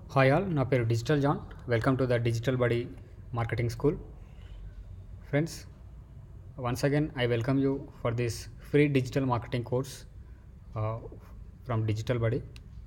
hi all నా పేరు digital John welcome to the digital Badi marketing school friends once again I welcome you for this free digital marketing course from digital Badi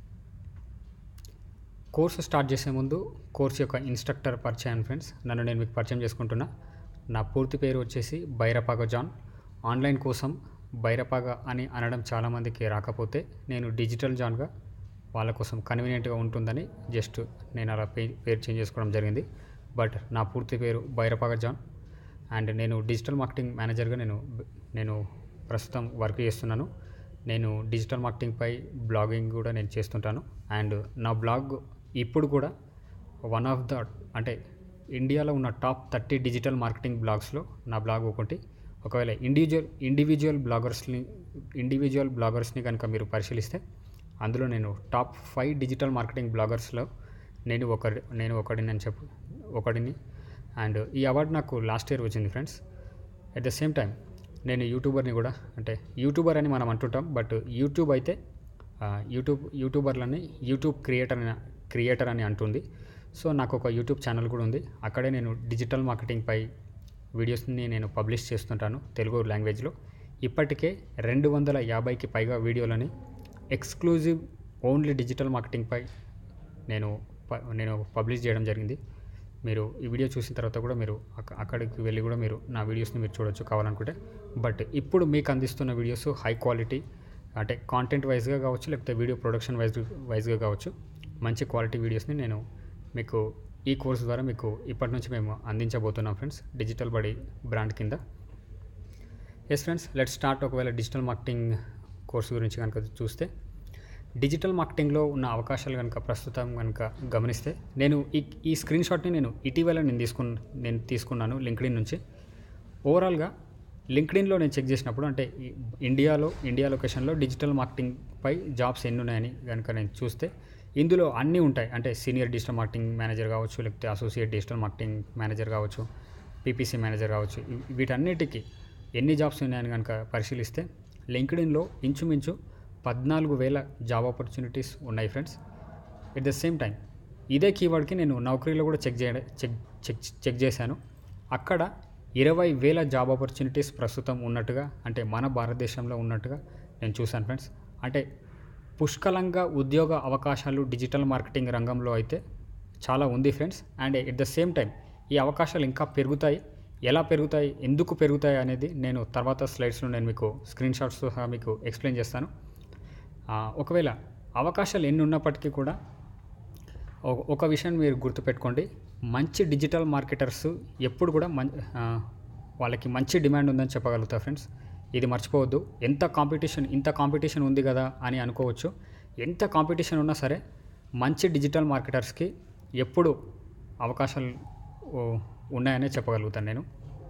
course start చేసే ముందు course యొక్క instructor పరిచయం friends నన్ను నేను మీకు పరిచయం చేసుకుంటున్నా నా పూర్తి పేరు వచ్చేసి బైరపాగ జాన్ ఆన్లైన్ కోసం బైరపాగ అని అనడం చాలామందికి రాకపోతే నేను డిజిటల్ జాన్గా వాళ్ళ కోసం కన్వీనియంట్గా ఉంటుందని జస్ట్ నేను అలా పే పేరు చేంజ్ చేసుకోవడం జరిగింది బట్ నా పూర్తి పేరు బైరపాగ జాన్ అండ్ నేను డిజిటల్ మార్కెటింగ్ మేనేజర్గా నేను నేను ప్రస్తుతం వర్క్ చేస్తున్నాను నేను డిజిటల్ మార్కెటింగ్పై బ్లాగింగ్ కూడా నేను చేస్తుంటాను అండ్ నా బ్లాగ్ ఇప్పుడు కూడా వన్ ఆఫ్ ద అంటే ఇండియాలో ఉన్న టాప్ థర్టీ డిజిటల్ మార్కెటింగ్ బ్లాగ్స్లో నా బ్లాగ్ ఒకటి ఒకవేళ ఇండివిజువల్ ఇండివిజువల్ బ్లాగర్స్ని ఇండివిజువల్ బ్లాగర్స్ని కనుక మీరు పరిశీలిస్తే అందులో నేను టాప్ ఫైవ్ డిజిటల్ మార్కెటింగ్ బ్లాగర్స్లో నేను ఒకరి నేను ఒకడిని అని చెప్పు ఒకడిని అండ్ ఈ అవార్డు నాకు లాస్ట్ ఇయర్ వచ్చింది friends at the same time నేను యూట్యూబర్ని కూడా అంటే యూట్యూబర్ అని మనం అంటుంటాం బట్ యూట్యూబ్ అయితే ఆ, యూట్యూబ్ యూట్యూబర్లని యూట్యూబ్ క్రియేటర్ అని క్రియేటర్ అని అంటుంది సో నాకు ఒక యూట్యూబ్ ఛానల్ కూడా ఉంది అక్కడే నేను డిజిటల్ మార్కెటింగ్పై వీడియోస్ని నేను పబ్లిష్ చేస్తుంటాను తెలుగు లాంగ్వేజ్లో ఇప్పటికే రెండు వందల యాభైకి పైగా వీడియోలని ఎక్స్క్లూజివ్ ఓన్లీ డిజిటల్ మార్కెటింగ్పై నేను ప- నేను పబ్లిష్ చేయడం జరిగింది మీరు ఈ వీడియో చూసిన తర్వాత కూడా మీరు అక్క- అక్కడికి వెళ్ళి కూడా మీరు నా వీడియోస్ని మీరు చూడొచ్చు కావాలనుకుంటే బట్ ఇప్పుడు మీకు అందిస్తున్న వీడియోస్ హై క్వాలిటీ అంటే కాంటెంట్ వైజ్గా కావచ్చు లేకపోతే వీడియో ప్రొడక్షన్ వైజ్ వైజ్గా కావచ్చు మంచి క్వాలిటీ వీడియోస్ని నేను మీకు ఈ కోర్స్ ద్వారా మీకు ఇప్పటి నుంచి మేము అందించబోతున్నాం ఫ్రెండ్స్ డిజిటల్ బడి బ్రాండ్ కింద ఎస్ ఫ్రెండ్స్ లెట్ స్టార్ట్ ఒకవేళ డిజిటల్ మార్కెటింగ్ కోర్సు గురించి కనుక చూస్తే డిజిటల్ మార్కెటింగ్లో ఉన్న అవకాశాలు కనుక ప్రస్తుతం కనుక గమనిస్తే నేను ఈ ఈ స్క్రీన్ షాట్ని నేను ఇటీవల నేను తీసుకున్న నేను తీసుకున్నాను లింక్డ్ఇన్ నుంచి ఓవరాల్గా లింక్డ్ఇన్లో నేను చెక్ చేసినప్పుడు అంటే ఈ ఇండియాలో ఇండియా లొకేషన్లో డిజిటల్ మార్కెటింగ్ పై జాబ్స్ ఎన్ని ఉన్నాయని కనుక నేను చూస్తే ఇందులో అన్నీ ఉంటాయి అంటే సీనియర్ డిజిటల్ మార్కెటింగ్ మేనేజర్ కావచ్చు లేకపోతే అసోసియేట్ డిజిటల్ మార్కెటింగ్ మేనేజర్ కావచ్చు పీపీసీ మేనేజర్ కావచ్చు ఇవి- వీటన్నిటికీ ఎన్ని జాబ్స్ ఉన్నాయని కనుక పరిశీలిస్తే లింక్డ్ఇన్లో ఇంచుమించు పద్నాలుగు వేల జాబ్ ఆపర్చునిటీస్ ఉన్నాయి friends at the same time ఇదే కీవర్డ్కి నేను నౌకరీలో కూడా చెక్ చేయడం చెక్ చెక్ చెక్ చేశాను అక్కడ ఇరవై వేల జాబ్ ఆపర్చునిటీస్ ప్రస్తుతం ఉన్నట్టుగా అంటే మన భారతదేశంలో ఉన్నట్టుగా నేను చూశాను ఫ్రెండ్స్ అంటే పుష్కలంగా ఉద్యోగ అవకాశాలు డిజిటల్ మార్కెటింగ్ రంగంలో అయితే చాలా ఉంది friends and at the same time ఈ అవకాశాలు ఇంకా పెరుగుతాయి ఎలా పెరుగుతాయి ఎందుకు పెరుగుతాయి అనేది నేను తర్వాత స్లైడ్స్లో నేను మీకు స్క్రీన్ షాట్స్తో సహా మీకు ఎక్స్ప్లెయిన్ చేస్తాను ఆ, ఒకవేళ అవకాశాలు ఎన్ని ఉన్నప్పటికీ కూడా ఒక- ఒక విషయం మీరు గుర్తుపెట్టుకోండి మంచి డిజిటల్ మార్కెటర్స్ ఎప్పుడు కూడా మం ఆ, వాళ్ళకి మంచి డిమాండ్ ఉందని చెప్పగలుగుతా ఫ్రెండ్స్ ఇది మర్చిపోవద్దు ఎంత కాంపిటీషన్ ఇంత కాంపిటీషన్ ఉంది కదా అని అనుకోవచ్చు ఎంత కాంపిటీషన్ ఉన్నా సరే మంచి డిజిటల్ మార్కెటర్స్కి ఎప్పుడు అవకాశాలు ఓ, ఉన్నాయనే చెప్పగలుగుతాను నేను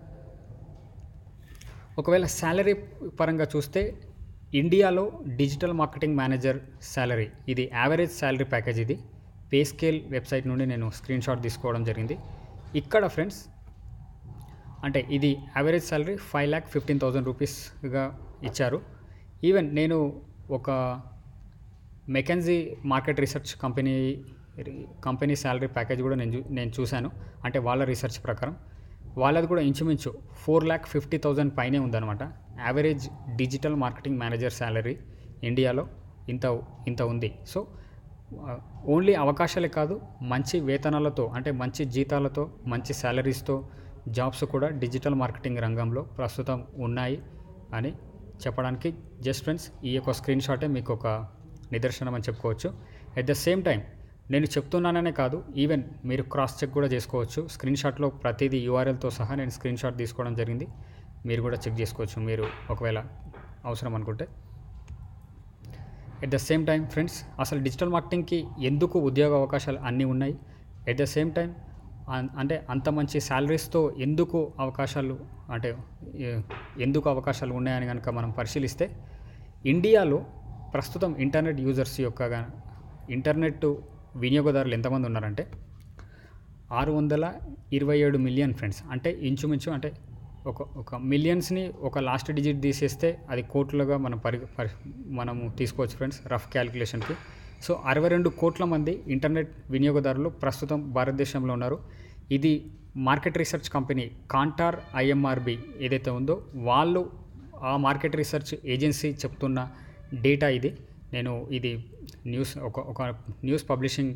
ఒకవేళ శాలరీ పరంగా చూస్తే ఇండియాలో డిజిటల్ మార్కెటింగ్ మేనేజర్ శాలరీ ఇది యావరేజ్ శాలరీ ప్యాకేజ్ ఇది పే స్కేల్ వెబ్సైట్ నుండి నేను స్క్రీన్ షాట్ తీసుకోవడం జరిగింది ఇక్కడ ఫ్రెండ్స్ అంటే ఇది average salary five lakh fifteen thousand రూపీస్గా ఇచ్చారు ఈవెన్ నేను ఒక McKinsey market research company company salary package కూడా నేను చూ- నేను చూశాను అంటే వాళ్ళ రీసెర్చ్ ప్రకారం వాళ్ళది కూడా ఇంచుమించు ఫోర్ ల్యాక్ ఫిఫ్టీ థౌజండ్ పైనే ఉందన్నమాట average digital marketing manager salary ఇండియాలో ఇంత ఇంత ఉంది సో ఓన్లీ అవకాశాలే కాదు మంచి వేతనాలతో అంటే మంచి జీతాలతో మంచి శాలరీస్తో జాబ్స్ కూడా డిజిటల్ మార్కెటింగ్ రంగంలో ప్రస్తుతం ఉన్నాయి అని చెప్పడానికి జస్ట్ ఫ్రెండ్స్ ఈ యొక్క స్క్రీన్ షాటే మీకు ఒక నిదర్శనం అని చెప్పుకోవచ్చు ఎట్ ద సేమ్ టైం నేను చెప్తున్నాననే కాదు ఈవెన్ మీరు క్రాస్ చెక్ కూడా చేసుకోవచ్చు స్క్రీన్ షాట్లో ప్రతిదీ యూఆర్ఎల్తో సహా నేను స్క్రీన్ షాట్ తీసుకోవడం జరిగింది మీరు కూడా చెక్ చేసుకోవచ్చు మీరు ఒకవేళ అవసరం అనుకుంటే at the same time friends అసలు డిజిటల్ మార్కెటింగ్కి ఎందుకు ఉద్యోగ అవకాశాలు అన్నీ ఉన్నాయి ఎట్ ద సేమ్ టైం అంటే అంత మంచి శాలరీస్తో ఎందుకు అవకాశాలు అంటే ఏ- ఎందుకు అవకాశాలు ఉన్నాయని కనుక మనం పరిశీలిస్తే ఇండియాలో ప్రస్తుతం ఇంటర్నెట్ యూజర్స్ యొక్క గా- ఇంటర్నెట్ వినియోగదారులు ఎంతమంది ఉన్నారంటే ఆరు వందల ఇరవై ఏడు మిలియన్ ఫ్రెండ్స్ అంటే ఇంచుమించు అంటే ఒక ఒక మిలియన్స్ని ఒక లాస్ట్ డిజిట్ తీసేస్తే అది కోట్లుగా మనం పరి పరి మనము తీసుకోవచ్చు ఫ్రెండ్స్ రఫ్ క్యాలిక్యులేషన్కి సో అరవై రెండు కోట్ల మంది ఇంటర్నెట్ వినియోగదారులు ప్రస్తుతం భారతదేశంలో ఉన్నారు ఇది market research company Kantar IMRB ఏదైతే ఉందో వాళ్ళు ఆ మార్కెట్ రీసెర్చ్ ఏజెన్సీ చెప్తున్న డేటా ఇది నేను ఇది న్యూస్ ఒక ఒక న్యూస్ పబ్లిషింగ్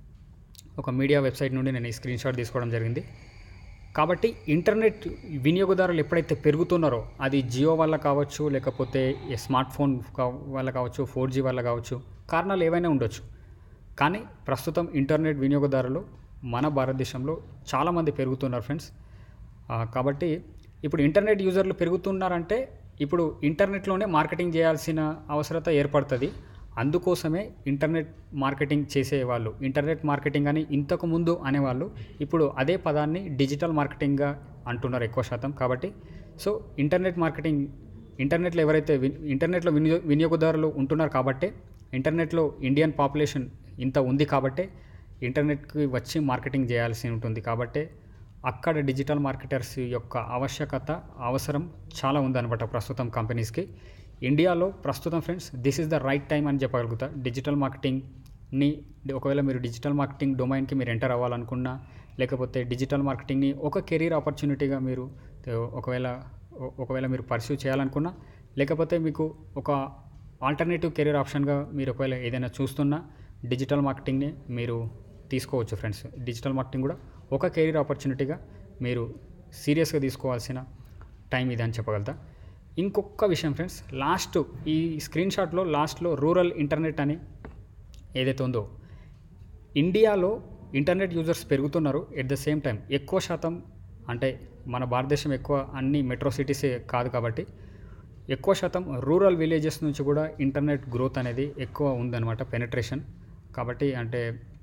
ఒక మీడియా వెబ్సైట్ నుండి నేను ఈ స్క్రీన్ షాట్ తీసుకోవడం జరిగింది కాబట్టి ఇంటర్నెట్ వినియోగదారులు ఎప్పుడైతే పెరుగుతున్నారో అది జియో వల్ల కావచ్చు లేకపోతే ఈ స్మార్ట్ ఫోన్ కా- వల్ల కావచ్చు ఫోర్ జీ వల్ల కావచ్చు కారణాలు ఏవైనా ఉండొచ్చు కానీ ప్రస్తుతం ఇంటర్నెట్ వినియోగదారులు మన భారతదేశంలో చాలామంది పెరుగుతున్నారు ఫ్రెండ్స్ ఆ, కాబట్టి ఇప్పుడు ఇంటర్నెట్ యూజర్లు పెరుగుతున్నారంటే ఇప్పుడు ఇంటర్నెట్లోనే మార్కెటింగ్ చేయాల్సిన అవసరత ఏర్పడుతుంది అందుకోసమే ఇంటర్నెట్ మార్కెటింగ్ చేసేవాళ్ళు ఇంటర్నెట్ మార్కెటింగ్ అని ఇంతకు ముందు అనేవాళ్ళు ఇప్పుడు అదే పదాన్ని డిజిటల్ మార్కెటింగ్గా అంటున్నారు ఎక్కువ శాతం కాబట్టి సో ఇంటర్నెట్ మార్కెటింగ్ ఇంటర్నెట్లో ఎవరైతే వి- ఇంటర్నెట్లో వినియో వినియోగదారులు ఉంటున్నారు కాబట్టే ఇంటర్నెట్లో ఇండియన్ పాపులేషన్ ఇంత ఉంది కాబట్టే ఇంటర్నెట్కి వచ్చి మార్కెటింగ్ చేయాల్సి ఉంటుంది కాబట్టే అక్కడ డిజిటల్ మార్కెటర్స్ యొక్క ఆవశ్యకత అవసరం చాలా ఉందన్నమాట ప్రస్తుతం కంపెనీస్కి ఇండియాలో ప్రస్తుతం friends this is the right time అని చెప్పగలుగుతా డిజిటల్ మార్కెటింగ్ని ఒకవేళ మీరు డిజిటల్ మార్కెటింగ్ డొమైన్కి మీరు ఎంటర్ అవ్వాలనుకున్నా లేకపోతే డిజిటల్ మార్కెటింగ్ని ఒక కెరీర్ ఆపర్చునిటీగా మీరు తే- ఒకవేళ ఒ- ఒకవేళ మీరు పర్సూ చేయాలనుకున్నా లేకపోతే మీకు ఒక ఆల్టర్నేటివ్ కెరీర్ ఆప్షన్గా మీరు ఒకవేళ ఏదైనా చూస్తున్నా డిజిటల్ మార్కెటింగ్ని మీరు తీసుకోవచ్చు ఫ్రెండ్స్ డిజిటల్ మార్కెటింగ్ కూడా ఒక కెరీర్ ఆపర్చునిటీగా మీరు సీరియస్గా తీసుకోవాల్సిన టైం ఇది అని చెప్పగలుగుతా ఇంకొక విషయం ఫ్రెండ్స్ లాస్ట్ ఈ స్క్రీన్ షాట్లో లాస్ట్లో రూరల్ ఇంటర్నెట్ అని ఏదైతే ఉందో ఇండియాలో ఇంటర్నెట్ యూజర్స్ పెరుగుతున్నారు ఎట్ ద సేమ్ టైం ఎక్కువ శాతం అంటే మన భారతదేశం ఎక్కువ అన్ని మెట్రో సిటీసే కాదు కాబట్టి ఎక్కువ శాతం రూరల్ విలేజెస్ నుంచి కూడా ఇంటర్నెట్ గ్రోత్ అనేది ఎక్కువ ఉందన్నమాట పెనట్రేషన్ కాబట్టి అంటే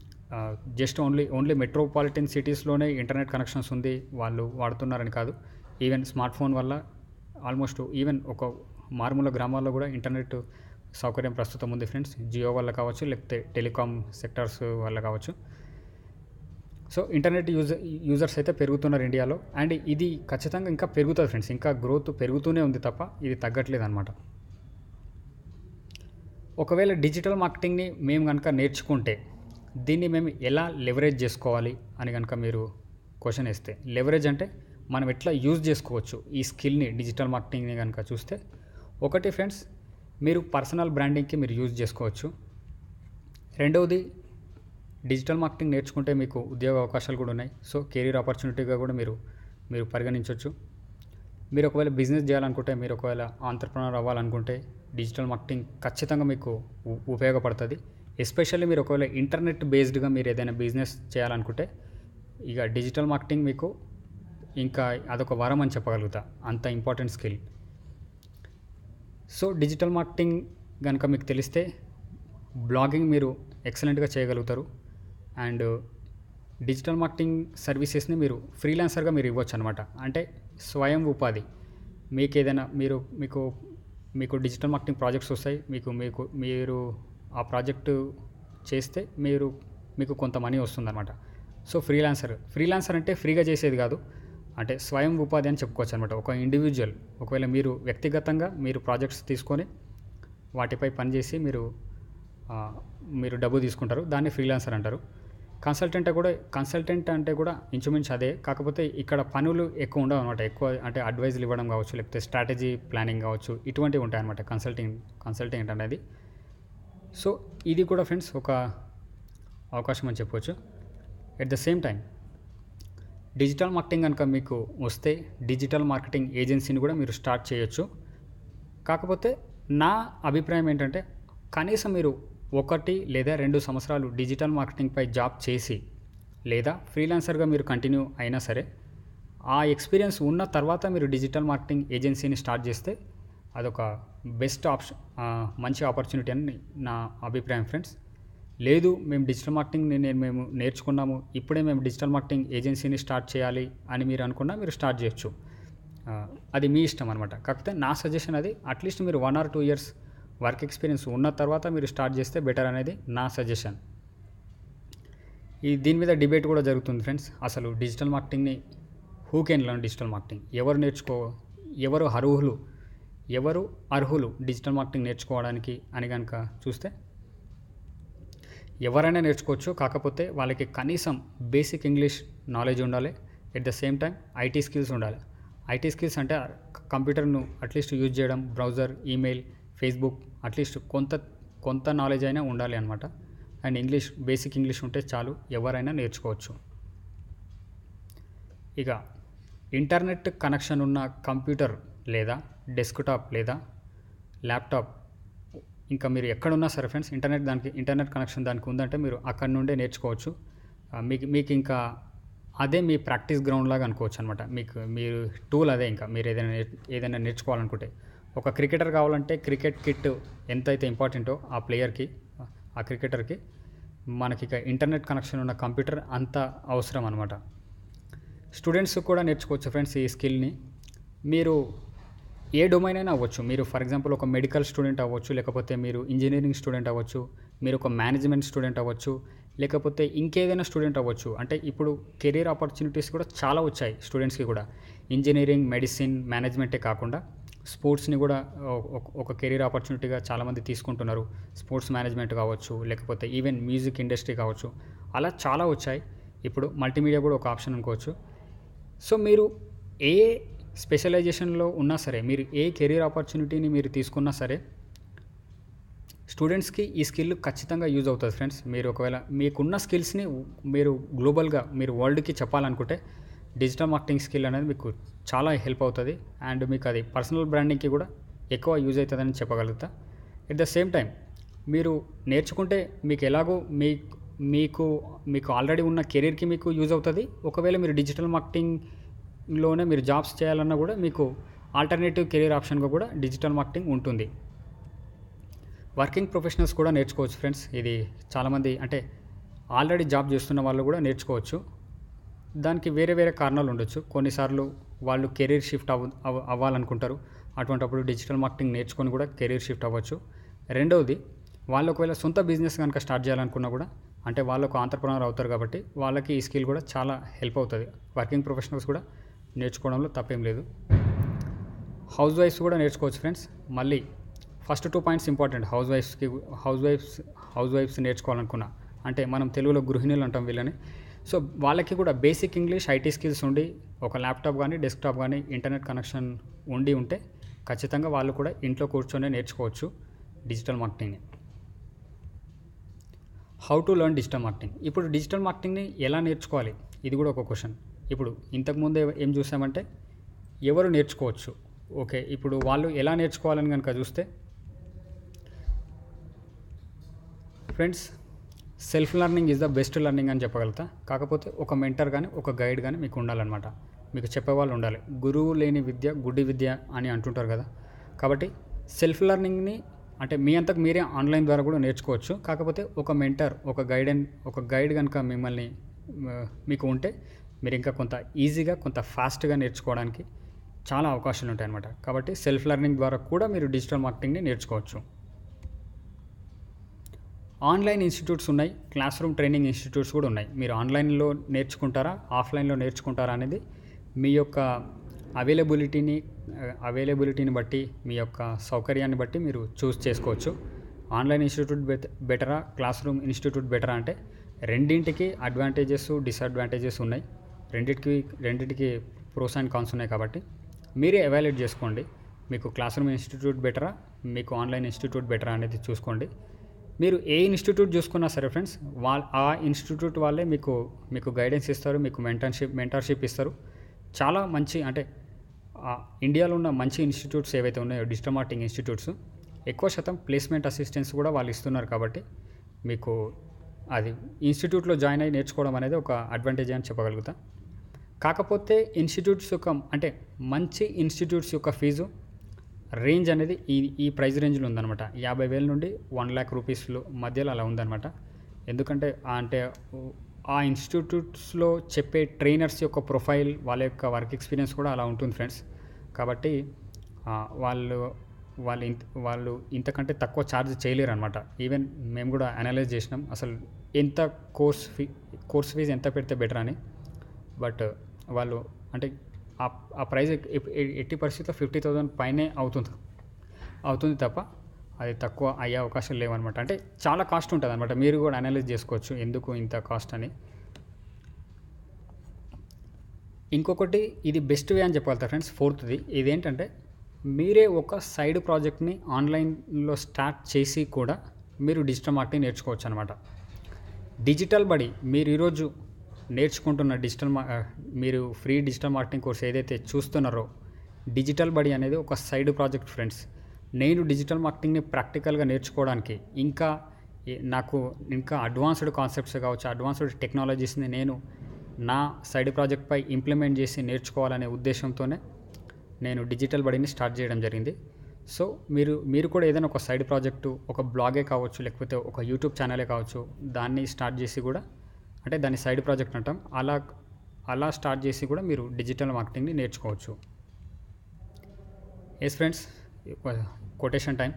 జస్ట్ ఓన్లీ ఓన్లీ మెట్రోపాలిటన్ సిటీస్లోనే ఇంటర్నెట్ కనెక్షన్స్ ఉంది వాళ్ళు వాడుతున్నారని కాదు ఈవెన్ స్మార్ట్ ఫోన్ వల్ల ఆల్మోస్ట్ ఈవెన్ ఒక మారుమూల గ్రామాల్లో కూడా ఇంటర్నెట్ సౌకర్యం ప్రస్తుతం ఉంది ఫ్రెండ్స్ జియో వల్ల కావచ్చు లేకపోతే టెలికాం సెక్టర్స్ వల్ల కావచ్చు సో ఇంటర్నెట్ యూజర్ యూజర్స్ అయితే పెరుగుతున్నారు ఇండియాలో అండ్ ఇది ఖచ్చితంగా ఇంకా పెరుగుతుంది ఫ్రెండ్స్ ఇంకా గ్రోత్ పెరుగుతూనే ఉంది తప్ప ఇది తగ్గట్లేదు అనమాట ఒకవేళ డిజిటల్ మార్కెటింగ్ని మేము కనుక నేర్చుకుంటే దీన్ని మేము ఎలా లెవరేజ్ చేసుకోవాలి అని కనుక మీరు క్వశ్చన్ వేస్తే లెవరేజ్ అంటే మనం ఎట్లా యూజ్ చేసుకోవచ్చు ఈ స్కిల్ని డిజిటల్ మార్కెటింగ్ని కనుక చూస్తే ఒకటి ఫ్రెండ్స్ మీరు పర్సనల్ బ్రాండింగ్కి మీరు యూజ్ చేసుకోవచ్చు రెండవది డిజిటల్ మార్కెటింగ్ నేర్చుకుంటే మీకు ఉద్యోగ అవకాశాలు కూడా ఉన్నాయి సో కెరీర్ ఆపర్చునిటీగా కూడా మీరు మీరు పరిగణించవచ్చు మీరు ఒకవేళ బిజినెస్ చేయాలనుకుంటే మీరు ఒకవేళ ఆంటర్ప్రినర్ అవ్వాలనుకుంటే డిజిటల్ మార్కెటింగ్ ఖచ్చితంగా మీకు ఉ- ఉపయోగపడుతుంది ఎస్పెషల్లీ మీరు ఒకవేళ ఇంటర్నెట్ బేస్డ్గా మీరు ఏదైనా బిజినెస్ చేయాలనుకుంటే ఇక డిజిటల్ మార్కెటింగ్ మీకు ఇంకా అదొక వరం అని చెప్పగలుగుతా అంత important skill so digital marketing కనుక మీకు తెలిస్తే బ్లాగింగ్ మీరు ఎక్సలెంట్గా చేయగలుగుతారు అండ్ డిజిటల్ మార్కెటింగ్ సర్వీసెస్ని మీరు ఫ్రీలాన్సర్గా మీరు ఇవ్వచ్చు అనమాట అంటే స్వయం ఉపాధి మీకు ఏదైనా మీరు మీకు మీకు డిజిటల్ మార్కెటింగ్ ప్రాజెక్ట్స్ వస్తాయి మీకు మీకు మీరు ఆ ప్రాజెక్టు చేస్తే మీరు మీకు కొంత మనీ వస్తుందన్నమాట సో ఫ్రీలాన్సర్ ఫ్రీలాన్సర్ అంటే ఫ్రీగా చేసేది కాదు అంటే స్వయం ఉపాధి అని చెప్పుకోవచ్చు అనమాట ఒక ఇండివిజువల్ ఒకవేళ మీరు వ్యక్తిగతంగా మీరు ప్రాజెక్ట్స్ తీసుకొని వాటిపై పనిచేసి మీరు ఆ, మీరు డబ్బు తీసుకుంటారు దాన్ని ఫ్రీలాన్సర్ అంటారు కన్సల్టెంట్ కూడా కన్సల్టెంట్ అంటే కూడా ఇంచుమించు అదే కాకపోతే ఇక్కడ పనులు ఎక్కువ ఉండవు అనమాట ఎక్కువ అంటే అడ్వైజులు ఇవ్వడం కావచ్చు లేకపోతే స్ట్రాటజీ ప్లానింగ్ కావచ్చు ఇటువంటివి ఉంటాయి అనమాట కన్సల్టింగ్ కన్సల్టింగ్ అనేది సో ఇది కూడా ఫ్రెండ్స్ ఒక అవకాశం అని చెప్పవచ్చు at the same time digital marketing కనుక మీకు వస్తే డిజిటల్ మార్కెటింగ్ ఏజెన్సీని కూడా మీరు స్టార్ట్ చేయొచ్చు కాకపోతే నా అభిప్రాయం ఏంటంటే కనీసం మీరు ఒకటి లేదా రెండు సంవత్సరాలు డిజిటల్ మార్కెటింగ్పై జాబ్ చేసి లేదా ఫ్రీలాన్సర్గా మీరు కంటిన్యూ అయినా సరే ఆ ఎక్స్పీరియన్స్ ఉన్న తర్వాత మీరు డిజిటల్ మార్కెటింగ్ ఏజెన్సీని స్టార్ట్ చేస్తే అదొక బెస్ట్ ఆప్షన్ మంచి ఆపర్చునిటీ అని నా అభిప్రాయం ఫ్రెండ్స్ లేదు మేము డిజిటల్ మార్కెటింగ్ నేను మేము నేర్చుకున్నాము ఇప్పుడే మేము డిజిటల్ మార్కెటింగ్ ఏజెన్సీని స్టార్ట్ చేయాలి అని మీరు అనుకున్నా మీరు స్టార్ట్ చేయొచ్చు ఆ, అది మీ ఇష్టం అనమాట కాకపోతే నా సజెషన్ అది అట్లీస్ట్ మీరు one or two years work experience ఉన్న తర్వాత మీరు స్టార్ట్ చేస్తే బెటర్ అనేది నా సజెషన్ ఈ దీని మీద డిబేట్ కూడా జరుగుతుంది ఫ్రెండ్స్ అసలు డిజిటల్ మార్కెటింగ్ని who can learn digital marketing ఎవరు నేర్చుకో ఎవరు అర్హులు ఎవరు అర్హులు డిజిటల్ మార్కెటింగ్ నేర్చుకోవడానికి అని కనుక చూస్తే ఎవరైనా నేర్చుకోవచ్చు కాకపోతే వాళ్ళకి కనీసం బేసిక్ ఇంగ్లీష్ నాలెడ్జ్ ఉండాలి at the same time IT skills ఉండాలి ఐటీ స్కిల్స్ అంటే కంప్యూటర్ను అట్లీస్ట్ యూజ్ చేయడం బ్రౌజర్ ఈమెయిల్ ఫేస్బుక్ అట్లీస్ట్ కొంత కొంత నాలెడ్జ్ అయినా ఉండాలి అనమాట అండ్ ఇంగ్లీష్ బేసిక్ ఇంగ్లీష్ ఉంటే చాలు ఎవరైనా నేర్చుకోవచ్చు ఇక ఇంటర్నెట్ కనెక్షన్ ఉన్న కంప్యూటర్ లేదా డెస్క్టాప్ లేదా ల్యాప్టాప్ ఇంకా మీరు ఎక్కడున్నా సరే ఫ్రెండ్స్ ఇంటర్నెట్ దానికి ఇంటర్నెట్ కనెక్షన్ దానికి ఉందంటే మీరు అక్కడ నుండే నేర్చుకోవచ్చు ఆ, మీకు మీకు ఇంకా అదే మీ ప్రాక్టీస్ గ్రౌండ్ లాగా అనుకోవచ్చు అనమాట మీకు మీరు టూల్ అదే ఇంకా మీరు ఏదైనా నేర్- ఏదైనా నేర్చుకోవాలనుకుంటే ఒక క్రికెటర్ కావాలంటే క్రికెట్ కిట్ ఎంత అయితే ఇంపార్టెంటో ఆ ప్లేయర్కి ఆ క్రికెటర్కి మనకి ఇక ఇంటర్నెట్ కనెక్షన్ ఉన్న కంప్యూటర్ అంత అవసరం అనమాట స్టూడెంట్స్ కూడా నేర్చుకోవచ్చు ఫ్రెండ్స్ ఈ స్కిల్ని మీరు ఏ డొమైన్ అయినా అవ్వచ్చు మీరు ఫర్ ఎగ్జాంపుల్ ఒక మెడికల్ స్టూడెంట్ అవ్వచ్చు లేకపోతే మీరు ఇంజనీరింగ్ స్టూడెంట్ అవ్వచ్చు మీరు ఒక మేనేజ్మెంట్ స్టూడెంట్ అవ్వచ్చు లేకపోతే ఇంకేదైనా స్టూడెంట్ అవ్వచ్చు అంటే ఇప్పుడు కెరీర్ ఆపర్చునిటీస్ కూడా చాలా వచ్చాయి స్టూడెంట్స్కి కూడా ఇంజనీరింగ్ మెడిసిన్ మేనేజ్మెంటే కాకుండా స్పోర్ట్స్ని కూడా ఒక- ఒక కెరీర్ ఆపర్చునిటీగా చాలామంది తీసుకుంటున్నారు స్పోర్ట్స్ మేనేజ్మెంట్ కావచ్చు లేకపోతే ఈవెన్ మ్యూజిక్ ఇండస్ట్రీ కావచ్చు అలా చాలా వచ్చాయి ఇప్పుడు మల్టీమీడియా కూడా ఒక ఆప్షన్ అనుకోవచ్చు సో మీరు ఏ స్పెషలైజేషన్లో ఉన్నా సరే మీరు ఏ కెరీర్ ఆపర్చునిటీని మీరు తీసుకున్నా సరే స్టూడెంట్స్కి ఈ స్కిల్ ఖచ్చితంగా యూజ్ అవుతుంది ఫ్రెండ్స్ మీరు ఒకవేళ మీకున్న స్కిల్స్ని మీరు గ్లోబల్గా మీరు వరల్డ్కి చెప్పాలనుకుంటే డిజిటల్ మార్కెటింగ్ స్కిల్ అనేది మీకు చాలా హెల్ప్ అవుతుంది అండ్ మీకు అది పర్సనల్ బ్రాండింగ్కి కూడా ఎక్కువ యూజ్ అవుతుందని చెప్పగలుగుతా ఎట్ ద సేమ్ టైం మీరు నేర్చుకుంటే మీకు ఎలాగో మీ మీకు మీకు ఆల్రెడీ ఉన్న కెరీర్కి మీకు యూజ్ అవుతుంది ఒకవేళ మీరు డిజిటల్ మార్కెటింగ్లోనే మీరు జాబ్స్ చేయాలన్నా కూడా మీకు ఆల్టర్నేటివ్ కెరీర్ ఆప్షన్గా కూడా డిజిటల్ మార్కెటింగ్ ఉంటుంది వర్కింగ్ ప్రొఫెషనల్స్ కూడా నేర్చుకోవచ్చు ఫ్రెండ్స్ ఇది చాలామంది అంటే ఆల్రెడీ జాబ్ చేస్తున్న వాళ్ళు కూడా నేర్చుకోవచ్చు దానికి వేరే వేరే కారణాలు ఉండొచ్చు కొన్నిసార్లు వాళ్ళు కెరీర్ షిఫ్ట్ అవ్వ అవ్వ- అవ్వాలనుకుంటారు అటువంటప్పుడు డిజిటల్ మార్కెటింగ్ నేర్చుకొని కూడా కెరీర్ షిఫ్ట్ అవ్వచ్చు రెండవది వాళ్ళు ఒకవేళ సొంత బిజినెస్ కనుక స్టార్ట్ చేయాలనుకున్నా కూడా అంటే వాళ్ళు ఒక ఆంటర్ప్రనర్ అవుతారు కాబట్టి వాళ్ళకి ఈ స్కిల్ కూడా చాలా హెల్ప్ అవుతుంది వర్కింగ్ ప్రొఫెషనల్స్ కూడా నేర్చుకోవడంలో తప్పేం లేదు హౌస్ వైఫ్స్ కూడా నేర్చుకోవచ్చు ఫ్రెండ్స్ మళ్ళీ first two points important house వైఫ్స్కి house wives house wives నేర్చుకోవాలనుకున్నా అంటే మనం తెలుగులో గృహిణులు అంటాం వీళ్ళని సో వాళ్ళకి కూడా బేసిక్ ఇంగ్లీష్ ఐటీ స్కిల్స్ ఉండి ఒక ల్యాప్టాప్ కానీ డెస్క్టాప్ కానీ ఇంటర్నెట్ కనెక్షన్ ఉండి ఉంటే ఖచ్చితంగా వాళ్ళు కూడా ఇంట్లో కూర్చొని నేర్చుకోవచ్చు డిజిటల్ మార్కెటింగ్ని how to learn digital marketing ఇప్పుడు డిజిటల్ మార్కెటింగ్ని ఎలా నేర్చుకోవాలి ఇది కూడా ఒక క్వశ్చన్ ఇప్పుడు ఇంతకుముందు ఏం చూసామంటే ఎవరు నేర్చుకోవచ్చు ఓకే ఇప్పుడు వాళ్ళు ఎలా నేర్చుకోవాలని కనుక చూస్తే friends self learning is the best learning అని చెప్పగలుగుతా కాకపోతే ఒక మెంటర్ కానీ ఒక గైడ్ కానీ మీకు ఉండాలన్నమాట మీకు చెప్పేవాళ్ళు ఉండాలి గురువు లేని విద్య గుడ్డి విద్య అని అంటుంటారు కదా కాబట్టి సెల్ఫ్ లెర్నింగ్ని అంటే మీ అంతకు మీరే ఆన్లైన్ ద్వారా కూడా నేర్చుకోవచ్చు కాకపోతే ఒక మెంటర్ ఒక గైడ్ ఒక గైడ్ కనుక మిమ్మల్ని ఆ, మీకు ఉంటే మీరు ఇంకా కొంత ఈజీగా కొంత ఫాస్ట్గా నేర్చుకోవడానికి చాలా అవకాశాలు ఉంటాయి అన్నమాట కాబట్టి సెల్ఫ్ లెర్నింగ్ ద్వారా కూడా మీరు డిజిటల్ మార్కెటింగ్ని నేర్చుకోవచ్చు ఆన్లైన్ ఇన్స్టిట్యూట్స్ ఉన్నాయి క్లాస్ రూమ్ ట్రైనింగ్ ఇన్స్టిట్యూట్స్ కూడా ఉన్నాయి మీరు ఆన్లైన్లో నేర్చుకుంటారా ఆఫ్లైన్లో నేర్చుకుంటారా అనేది మీ యొక్క అవైలబిలిటీని అవైలబిలిటీని బట్టి మీ యొక్క సౌకర్యాన్ని బట్టి మీరు చూస్ చేసుకోవచ్చు ఆన్లైన్ ఇన్స్టిట్యూట్ బెట్ బెటరా క్లాస్ రూమ్ ఇన్స్టిట్యూట్ బెటరా అంటే రెండింటికి అడ్వాంటేజెస్ డిసడ్వాంటేజెస్ ఉన్నాయి రెండింటికి రెండింటికి ప్రోస్ అండ్ కాన్స్ ఉన్నాయి కాబట్టి మీరే ఎవాల్యుయేట్ చేసుకోండి మీకు క్లాస్ రూమ్ ఇన్స్టిట్యూట్ బెటరా మీకు ఆన్లైన్ ఇన్స్టిట్యూట్ బెటరా అనేది చూసుకోండి మీరు ఏ ఇన్స్టిట్యూట్ చూసుకున్నా సరే ఫ్రెండ్స్ వాళ్ళ ఆ ఇన్స్టిట్యూట్ వాళ్ళే మీకు మీకు గైడెన్స్ ఇస్తారు మీకు మెంటర్షిప్ మెంటర్షిప్ ఇస్తారు చాలా మంచి అంటే ఆ ఇండియాలో ఉన్న మంచి ఇన్స్టిట్యూట్స్ ఏవైతే ఉన్నాయో డిజిటల్ మార్కెటింగ్ ఇన్స్టిట్యూట్స్ ఎక్కువ శాతం ప్లేస్మెంట్ అసిస్టెన్స్ కూడా వాళ్ళు ఇస్తున్నారు కాబట్టి మీకు అది ఇన్స్టిట్యూట్లో జాయిన్ అయ్యి నేర్చుకోవడం అనేది ఒక అడ్వాంటేజ్ అని చెప్పగలుగుతా కాకపోతే ఇన్స్టిట్యూట్స్ యొక్క అంటే మంచి ఇన్స్టిట్యూట్స్ యొక్క ఫీజు రేంజ్ అనేది ఈ ఈ ప్రైస్ రేంజ్లో ఉందన్నమాట యాభై వేల నుండి వన్ ల్యాక్ రూపీస్లో మధ్యలో అలా ఉందన్నమాట ఎందుకంటే ఆ అంటే ఆ ఇన్స్టిట్యూట్స్లో చెప్పే ట్రైనర్స్ యొక్క ప్రొఫైల్ వాళ్ళ యొక్క వర్క్ ఎక్స్పీరియన్స్ కూడా అలా ఉంటుంది ఫ్రెండ్స్ కాబట్టి ఆ, వాళ్ళు వాళ్ళు ఇంత వాళ్ళు ఇంతకంటే తక్కువ ఛార్జ్ చేయలేరు అనమాట ఈవెన్ మేము కూడా అనలైజ్ చేసినాం అసలు ఎంత కోర్స్ ఫీ కోర్స్ ఫీజు ఎంత పెడితే బెటర్ అని బట్ వాళ్ళు అంటే ఆ- ఆ ప్రైస్ ఎట్టి పరిస్థితిలో ఫిఫ్టీ థౌజండ్ పైనే అవుతుంది అవుతుంది తప్ప అది తక్కువ అయ్యే అవకాశాలు లేవన్నమాట అంటే చాలా కాస్ట్ ఉంటుంది అనమాట మీరు కూడా అనలైజ్ చేసుకోవచ్చు ఎందుకు ఇంత కాస్ట్ అని ఇంకొకటి ఇది బెస్ట్ వే అని చెప్పగలుగుతా ఫ్రెండ్స్ ఫోర్త్ది ఇదేంటంటే మీరే ఒక సైడ్ ప్రాజెక్ట్ని ఆన్లైన్లో స్టార్ట్ చేసి కూడా మీరు డిజిటల్ మార్కెటింగ్ నేర్చుకోవచ్చు అనమాట డిజిటల్ బడి మీరు ఈరోజు నేర్చుకుంటున్న డిజిటల్ మా మీరు ఫ్రీ డిజిటల్ మార్కెటింగ్ కోర్స్ ఏదైతే చూస్తున్నారో డిజిటల్ బడి అనేది ఒక సైడ్ ప్రాజెక్ట్ ఫ్రెండ్స్ నేను డిజిటల్ మార్కెటింగ్ని ప్రాక్టికల్గా నేర్చుకోవడానికి ఇంకా ఏ- నాకు ఇంకా అడ్వాన్స్డ్ కాన్సెప్ట్స్ కావచ్చు అడ్వాన్స్డ్ టెక్నాలజీస్ని నేను నా సైడ్ ప్రాజెక్ట్పై ఇంప్లిమెంట్ చేసి నేర్చుకోవాలనే ఉద్దేశంతోనే నేను డిజిటల్ బడిని స్టార్ట్ చేయడం జరిగింది సో మీరు మీరు కూడా ఏదైనా ఒక సైడ్ ప్రాజెక్టు ఒక బ్లాగే కావచ్చు లేకపోతే ఒక యూట్యూబ్ ఛానలే కావచ్చు దాన్ని స్టార్ట్ చేసి కూడా అంటే దాన్ని సైడ్ ప్రాజెక్ట్ అంటాం అలా అలా స్టార్ట్ చేసి కూడా మీరు డిజిటల్ మార్కెటింగ్ని నేర్చుకోవచ్చు ఎస్ ఫ్రెండ్స్ కొటేషన్ టైం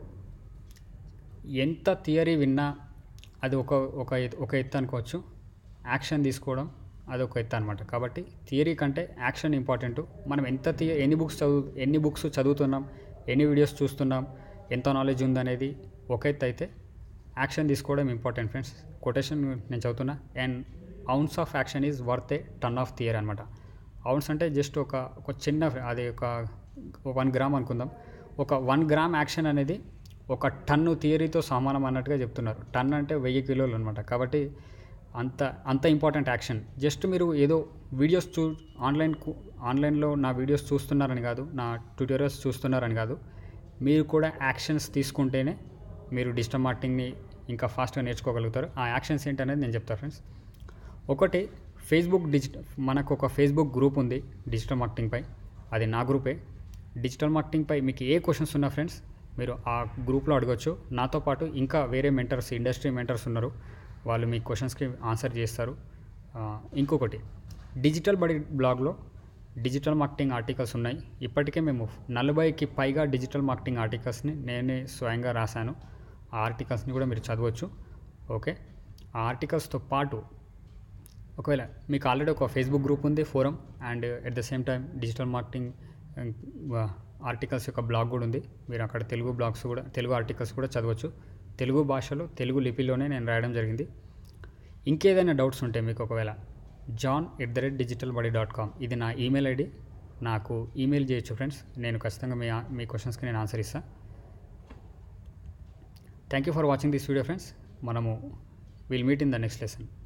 ఎంత థియరీ విన్నా అది ఒక ఒక ఎత్- ఒక ఎత్తు అనుకోవచ్చు యాక్షన్ తీసుకోవడం అది ఒక ఎత్తు అనమాట కాబట్టి థియరీ కంటే యాక్షన్ ఇంపార్టెంట్ మనం ఎంత థియ ఎన్ని బుక్స్ చదువు ఎన్ని బుక్స్ చదువుతున్నాం ఎన్ని వీడియోస్ చూస్తున్నాం ఎంత నాలెడ్జ్ ఉందనేది ఒక ఎత్తు అయితే యాక్షన్ తీసుకోవడం ఇంపార్టెంట్ ఫ్రెండ్స్ కొటేషన్ నేను చదువుతున్నా and ounce of action is worth a ton of theory అనమాట అవున్స్ అంటే జస్ట్ ఒక ఒక చిన్న అది ఒక వన్ గ్రామ్ అనుకుందాం ఒక వన్ గ్రామ్ యాక్షన్ అనేది ఒక టన్ను థియరీతో సమానం అన్నట్టుగా చెప్తున్నారు టన్ అంటే వెయ్యి కిలోలు అనమాట కాబట్టి అంత అంత ఇంపార్టెంట్ యాక్షన్ జస్ట్ మీరు ఏదో వీడియోస్ చూ ఆన్లైన్ కు- ఆన్లైన్లో నా వీడియోస్ చూస్తున్నారని కాదు నా ట్యూటోరియల్స్ చూస్తున్నారని కాదు మీరు కూడా యాక్షన్స్ తీసుకుంటేనే మీరు డిజిటల్ మార్కెటింగ్ని ఇంకా ఫాస్ట్గా నేర్చుకోగలుగుతారు ఆ యాక్షన్స్ ఏంటనేది నేను చెప్తాను ఫ్రెండ్స్ ఒకటి ఫేస్బుక్ డిజిటల్ మనకు ఒక ఫేస్బుక్ గ్రూప్ ఉంది డిజిటల్ మార్కెటింగ్పై అది నా గ్రూపే డిజిటల్ మార్కెటింగ్పై మీకు ఏ క్వశ్చన్స్ ఉన్నా ఫ్రెండ్స్ మీరు ఆ గ్రూప్లో అడగచ్చు నాతో పాటు ఇంకా వేరే మెంటర్స్ ఇండస్ట్రీ మెంటర్స్ ఉన్నారు వాళ్ళు మీ క్వశ్చన్స్కి ఆన్సర్ చేస్తారు ఆ, ఇంకొకటి డిజిటల్ బడి బ్లాగ్లో డిజిటల్ మార్కెటింగ్ ఆర్టికల్స్ ఉన్నాయి ఇప్పటికే మేము నలభైకి పైగా డిజిటల్ మార్కెటింగ్ ఆర్టికల్స్ని నేనే స్వయంగా రాశాను ఆ ఆర్టికల్స్ని కూడా మీరు చదవచ్చు ఓకే ఆ ఆర్టికల్స్తో పాటు ఒకవేళ మీకు ఆల్రెడీ ఒక ఫేస్బుక్ గ్రూప్ ఉంది forum and at the same time digital marketing articles యొక్క బ్లాగ్ కూడా ఉంది మీరు అక్కడ తెలుగు బ్లాగ్స్ కూడా తెలుగు ఆర్టికల్స్ కూడా చదవచ్చు తెలుగు భాషలో తెలుగు లిపిలోనే నేను రాయడం జరిగింది ఇంకేదైనా డౌట్స్ ఉంటే మీకు ఒకవేళ John at the rate digital Badi dot com ఇది నా ఈమెయిల్ ఐడి నాకు ఈమెయిల్ చేయొచ్చు ఫ్రెండ్స్ నేను ఖచ్చితంగా మీ మీ క్వశ్చన్స్కి నేను ఆన్సర్ ఇస్తాను thank you for watching this video friends మనము will meet in the next lesson